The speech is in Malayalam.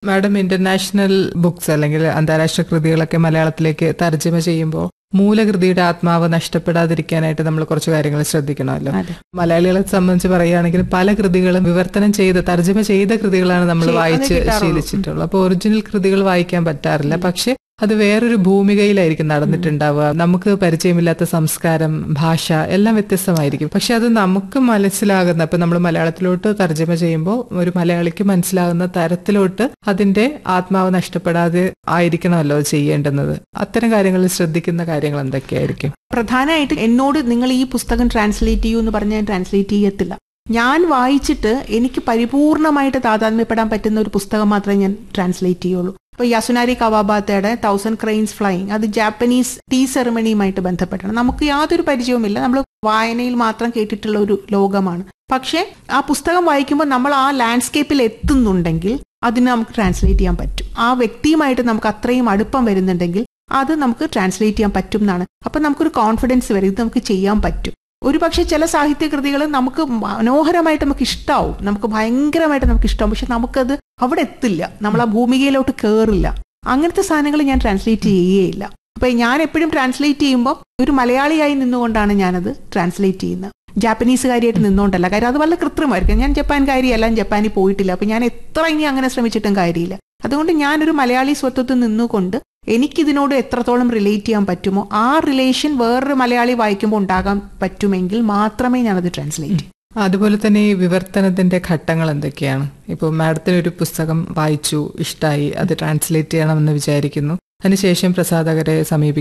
മാഡം ഇന്റർനാഷണൽ ബുക്സ് അല്ലെങ്കിൽ അന്താരാഷ്ട്ര കൃതികളൊക്കെ മലയാളത്തിലേക്ക് തർജ്ജമ ചെയ്യുമ്പോൾ മൂലകൃതിയുടെ ആത്മാവ് നഷ്ടപ്പെടാതിരിക്കാനായിട്ട് നമ്മൾ കുറച്ച് കാര്യങ്ങൾ ശ്രദ്ധിക്കണമല്ലോ അതെ മലയാളികളെ സംബന്ധിച്ച് പറയുകയാണെങ്കിൽ പല കൃതികളും വിവർത്തനം ചെയ്ത് തർജ്ജമ ചെയ്ത കൃതികളാണ് നമ്മൾ ശരി, അത് വായിച്ച് കിട്ടാറുള്ളൂ. ശീലിച്ചിട്ടുള്ളത് അപ്പോൾ ഒറിജിനൽ കൃതികൾ വായിക്കാൻ പറ്റാറില്ല പക്ഷെ അത് വേറൊരു ഭൂമികയിലായിരിക്കും നടന്നിട്ടുണ്ടാവുക നമുക്ക് പരിചയമില്ലാത്ത സംസ്കാരം ഭാഷ എല്ലാം വ്യത്യസ്തമായിരിക്കും പക്ഷെ അത് നമുക്ക് മനസ്സിലാകുന്ന ഇപ്പൊ നമ്മൾ മലയാളത്തിലോട്ട് തർജ്ജമ ചെയ്യുമ്പോൾ ഒരു മലയാളിക്ക് മനസ്സിലാകുന്ന തരത്തിലോട്ട് അതിന്റെ ആത്മാവ് നഷ്ടപ്പെടാതെ ആയിരിക്കണമല്ലോ അത് ചെയ്യേണ്ടുന്നത് അത്തരം കാര്യങ്ങളിൽ ശ്രദ്ധിക്കുന്ന കാര്യങ്ങൾ എന്തൊക്കെയായിരിക്കും പ്രധാനമായിട്ട് എന്നോട് നിങ്ങൾ ഈ പുസ്തകം ട്രാൻസ്ലേറ്റ് ചെയ്യൂ എന്ന് പറഞ്ഞാൽ ട്രാൻസ്ലേറ്റ് ചെയ്യത്തില്ല ഞാൻ വായിച്ചിട്ട് എനിക്ക് പരിപൂർണമായിട്ട് താതാത്മ്യപ്പെടാൻ പറ്റുന്ന ഒരു പുസ്തകം മാത്രമേ ഞാൻ ട്രാൻസ്ലേറ്റ് ചെയ്യുള്ളൂ ഇപ്പൊ യസുനാരി കവാബാത്തയുടെ തൗസൻഡ് ക്രെയിൻസ് ഫ്ലൈയിങ് അത് ജാപ്പനീസ് ടീ സെറമണിയുമായിട്ട് ബന്ധപ്പെട്ടാണ് നമുക്ക് യാതൊരു പരിചയവുമില്ല നമ്മൾ വായനയിൽ മാത്രം കേട്ടിട്ടുള്ള ഒരു ലോകമാണ് പക്ഷേ ആ പുസ്തകം വായിക്കുമ്പോൾ നമ്മൾ ആ ലാൻഡ്സ്കേപ്പിൽ എത്തുന്നുണ്ടെങ്കിൽ അതിന് നമുക്ക് ട്രാൻസ്ലേറ്റ് ചെയ്യാൻ പറ്റും ആ വ്യക്തിയുമായിട്ട് നമുക്ക് അത്രയും അടുപ്പം വരുന്നുണ്ടെങ്കിൽ അത് നമുക്ക് ട്രാൻസ്ലേറ്റ് ചെയ്യാൻ പറ്റും എന്നാണ് അപ്പൊ നമുക്കൊരു കോൺഫിഡൻസ് വരും ഇത് നമുക്ക് ചെയ്യാൻ പറ്റും ഒരു പക്ഷേ ചില സാഹിത്യകൃതികൾ നമുക്ക് മനോഹരമായിട്ട് നമുക്ക് ഇഷ്ടാവും നമുക്ക് ഭയങ്കരമായിട്ട് നമുക്ക് ഇഷ്ടമാവും പക്ഷെ നമുക്കത് അവിടെ എത്തില്ല നമ്മൾ ആ ഭൂമികയിലോട്ട് കയറില്ല അങ്ങനത്തെ സാധനങ്ങൾ ഞാൻ ട്രാൻസ്ലേറ്റ് ചെയ്യുകയില്ല അപ്പൊ ഞാൻ എപ്പോഴും ട്രാൻസ്ലേറ്റ് ചെയ്യുമ്പോൾ ഒരു മലയാളിയായി നിന്നുകൊണ്ടാണ് ഞാനത് ട്രാൻസ്ലേറ്റ് ചെയ്യുന്നത് ജാപ്പനീസുകാരിയായിട്ട് നിന്നുകൊണ്ടല്ല കാര്യം അത് വളരെ കൃത്രിമമായിരിക്കും ഞാൻ ജപ്പാൻകാരിയല്ല ഞാൻ ജപ്പാനിൽ പോയിട്ടില്ല അപ്പൊ ഞാൻ എത്ര ഇനി അങ്ങനെ ശ്രമിച്ചിട്ടും കാര്യമില്ല അതുകൊണ്ട് ഞാനൊരു മലയാളി സ്വത്വത്തിൽ നിന്നുകൊണ്ട് എനിക്കിതിനോട് എത്രത്തോളം റിലേറ്റ് ചെയ്യാൻ പറ്റുമോ ആ റിലേഷൻ വേറൊരു മലയാളി വായിക്കുമ്പോൾ ഉണ്ടാകാൻ പറ്റുമെങ്കിൽ മാത്രമേ ഞാനത് ട്രാൻസ്ലേറ്റ് ചെയ്യൂ അതുപോലെ തന്നെ ഈ വിവർത്തനത്തിന്റെ ഘട്ടങ്ങൾ എന്തൊക്കെയാണ് ഇപ്പോൾ മാഡത്തിന് ഒരു പുസ്തകം വായിച്ചു ഇഷ്ടമായി അത് ട്രാൻസ്ലേറ്റ് ചെയ്യണമെന്ന് വിചാരിക്കുന്നു അതിനുശേഷം പ്രസാധകരെ സമീപിക്കുന്നു